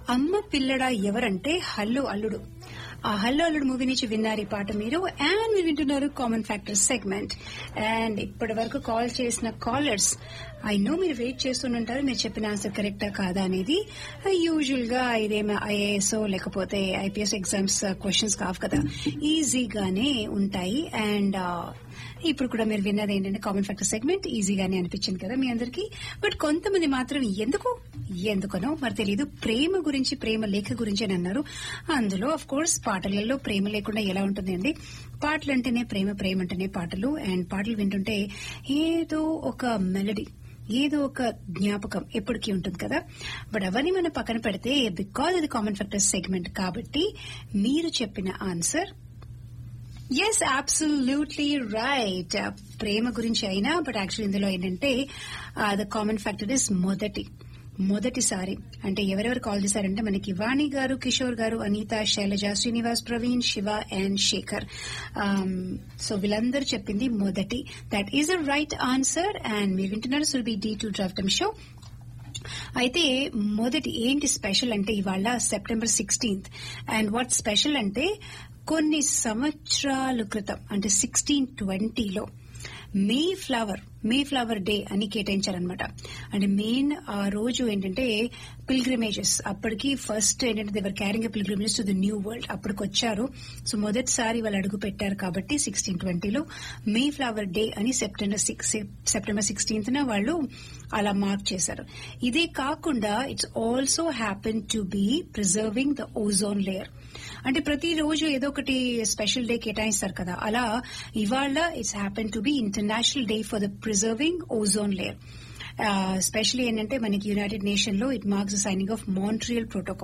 అమ్మ పిల్లడా ఎవరంటే హల్లు అల్లుడు ఆ హల్లు అల్లుడు మూవీ నుంచి విన్నారు ఈ పాట మీరు అండ్ మీరు వింటున్నారు కామన్ ఫ్యాక్టర్ సెగ్మెంట్ అండ్ ఇప్పటి వరకు కాల్ చేసిన కాలర్స్ ఐ నో మీరు వెయిట్ చేస్తుంటారు మీరు చెప్పిన ఆన్సర్ కరెక్టా కాదా అనేది యూజువల్ గా ఇదేమో ఐఏఎస్ లేకపోతే ఐపీఎస్ ఎగ్జామ్స్ క్వశ్చన్స్ కావు కదా ఈజీగానే ఉంటాయి అండ్ ఇప్పుడు కూడా మీరు విన్నది ఏంటంటే కామన్ ఫ్యాక్టర్ సెగ్మెంట్ ఈజీగానే అనిపించింది కదా మీ అందరికి బట్ కొంతమంది మాత్రం ఎందుకు ఎందుకనో మరి తెలియదు ప్రేమ గురించి ప్రేమ లేఖ గురించి అని అన్నారు అందులో అఫ్ కోర్స్ పాటలలో ప్రేమ లేకుండా ఎలా ఉంటుందండి పాటలు అంటేనే ప్రేమ ప్రేమ అంటేనే పాటలు అండ్ పాటలు వింటుంటే ఏదో ఒక మెలడీ ఏదో ఒక జ్ఞాపకం ఎప్పటికీ ఉంటుంది కదా బట్ అవన్నీ మనం పక్కన పెడితే బికాజ్ ఇది కామన్ ఫ్యాక్టర్ సెగ్మెంట్ కాబట్టి మీరు చెప్పిన ఆన్సర్ ఎస్ అబ్సల్యూట్లీ రైట్ ప్రేమ గురించి అయినా బట్ యాక్చువల్లీ ఇందులో ఏంటంటే ద కామన్ ఫ్యాక్టర్ ఇస్ మొదటి మొదటిసారి అంటే ఎవరెవరు కాల్ చేశారంటే మనకి వాణి గారు కిషోర్ గారు అనిత శైలజ శ్రీనివాస్ ప్రవీణ్ శివ అండ్ శేఖర్ సో వీళ్ళందరూ చెప్పింది మొదటి that is a right answer and మీరు వింటున్నారు సుల్బి డి టు డ్రాఫ్ టమ్ షో అయితే మొదటి ఏంటి స్పెషల్ అంటే ఇవాళ September sixteenth and what special అంటే కొన్ని సంవత్సరాల క్రితం అంటే సిక్స్టీన్ ట్వంటీలో Mayflower Mayflower day అని కేటాయించారనమాట అంటే మెయిన్ ఆ రోజు ఏంటంటే పిల్గ్రిమేజెస్ అప్పటికి ఫస్ట్ ఏంటంటే they were carrying pilgrimages to the new world అప్పటికి వచ్చారు సో మొదటిసారి వాళ్ళు అడుగు పెట్టారు కాబట్టి సిక్స్టీన్ ట్వంటీలో మే ఫ్లవర్ డే అని సెప్టెంబర్ సిక్స్ సెప్టెంబర్ సిక్స్టీన్త్ న వాళ్ళు అలా మార్క్ చేశారు ఇదే కాకుండా it's also happen to be preserving the ozone layer అంటే ప్రతిరోజు ఏదో ఒకటి స్పెషల్ డే కేటాయిస్తారు కదా అలా ఇవాళ it's happen to be international day for the preserving ozone layer specially ఏంటంటే మనకి యునైటెడ్ నేషన్ లో it marks signing of Montreal protocol